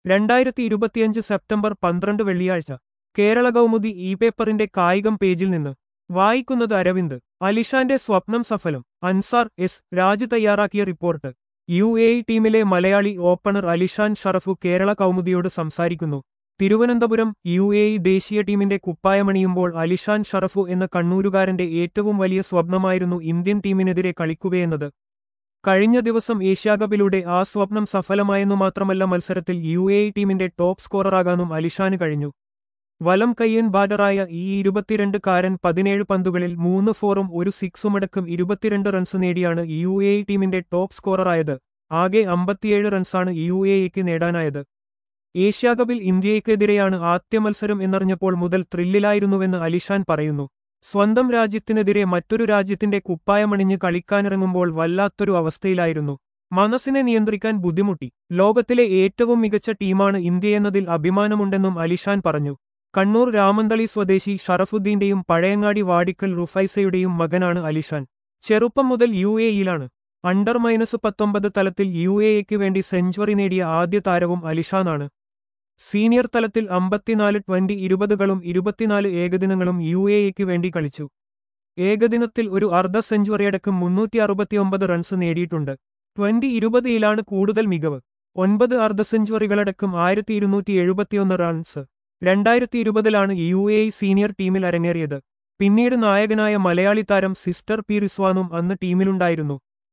രണ്ടായിരത്തി ഇരുപത്തിയഞ്ച് സെപ്റ്റംബർ പന്ത്രണ്ട് വെള്ളിയാഴ്ച കേരള കൗമുദി ഇ പേപ്പറിന്റെ കായികം പേജിൽ നിന്ന് വായിക്കുന്നത് അരവിന്ദ് അലിഷാന്റെ സ്വപ്നം സഫലം അൻസാർ എസ് രാജ് തയ്യാറാക്കിയ റിപ്പോർട്ട് യു എ ഇ ടീമിലെ മലയാളി ഓപ്പണർ അലിഷാൻ ഷറഫു കേരള കൗമുദിയോട് സംസാരിക്കുന്നു തിരുവനന്തപുരം യു എ ഇ ദേശീയ ടീമിന്റെ കുപ്പായമണിയുമ്പോൾ അലിഷാൻ ഷറഫു എന്ന കണ്ണൂരുകാരന്റെ ഏറ്റവും വലിയ സ്വപ്നമായിരുന്നു ഇന്ത്യൻ ടീമിനെതിരെ കളിക്കുകയെന്നത് കഴിഞ്ഞ ദിവസം ഏഷ്യാകപ്പിലൂടെ ആ സ്വപ്നം സഫലമായെന്നു മാത്രമല്ല മത്സരത്തിൽ യു എ ഇ ടീമിന്റെ ടോപ്പ് സ്കോററാകാനും അലിഷാന് കഴിഞ്ഞു വലം കയ്യൻ ബാറ്ററായ ഈ ഇരുപത്തിരണ്ടുകാരൻ പതിനേഴ് പന്തുകളിൽ മൂന്ന് ഫോറും ഒരു സിക്സുമടക്കം ഇരുപത്തിരണ്ട് റൺസ് നേടിയാണ് യു എ ഇ ടീമിന്റെ ടോപ്പ് സ്കോററായത് ആകെ അമ്പത്തിയേഴ് റൺസാണ് യു എ ഇക്ക് നേടാനായത് ഏഷ്യാകപ്പിൽ ഇന്ത്യയ്ക്കെതിരെയാണ് ആദ്യ മത്സരം എന്നറിഞ്ഞപ്പോൾ മുതൽ ത്രില്ലിലായിരുന്നുവെന്ന് അലിഷാൻ പറയുന്നു സ്വന്തം രാജ്യത്തിനെതിരെ മറ്റൊരു രാജ്യത്തിന്റെ കുപ്പായമണിഞ്ഞ് കളിക്കാനിറങ്ങുമ്പോൾ വല്ലാത്തൊരു അവസ്ഥയിലായിരുന്നു മനസ്സിനെ നിയന്ത്രിക്കാൻ ബുദ്ധിമുട്ടി ലോകത്തിലെ ഏറ്റവും മികച്ച ടീമാണ് ഇന്ത്യയെന്നതിൽ അഭിമാനമുണ്ടെന്നും അലിഷാൻ പറഞ്ഞു കണ്ണൂർ രാമന്തളി സ്വദേശി ഷറഫുദ്ദീന്റെയും പഴയങ്ങാടി വാടിക്കൽ റുഫൈസയുടെയും മകനാണ് അലിഷാൻ ചെറുപ്പം മുതൽ യു എയിലാണ് അണ്ടർ മൈനസ് പത്തൊമ്പത് തലത്തിൽ യു എക്ക് വേണ്ടി സെഞ്ചുറി നേടിയ ആദ്യ താരവും അലിഷാനാണ് സീനിയർ തലത്തിൽ അമ്പത്തിനാല് ട്വന്റി ഇരുപതുകളും ഇരുപത്തിനാല് ഏകദിനങ്ങളും യു എക്ക് വേണ്ടി കളിച്ചു ഏകദിനത്തിൽ ഒരു അർദ്ധ സെഞ്ചുറിയടക്കം മുന്നൂറ്റി അറുപത്തിയൊമ്പത് റൺസ് നേടിയിട്ടുണ്ട് ട്വന്റി ഇരുപതിലാണ് കൂടുതൽ മികവ് ഒൻപത് അർദ്ധ സെഞ്ചുറികളടക്കം ആയിരത്തി ഇരുന്നൂറ്റി എഴുപത്തിയൊന്ന് റൺസ് രണ്ടായിരത്തി ഇരുപതിലാണ് യു എ സീനിയർ ടീമിൽ അരങ്ങേറിയത് പിന്നീട് നായകനായ മലയാളി താരം സിസ്റ്റർ പി റിസ്വാനും അന്ന് ടീമിലുണ്ടായിരുന്നു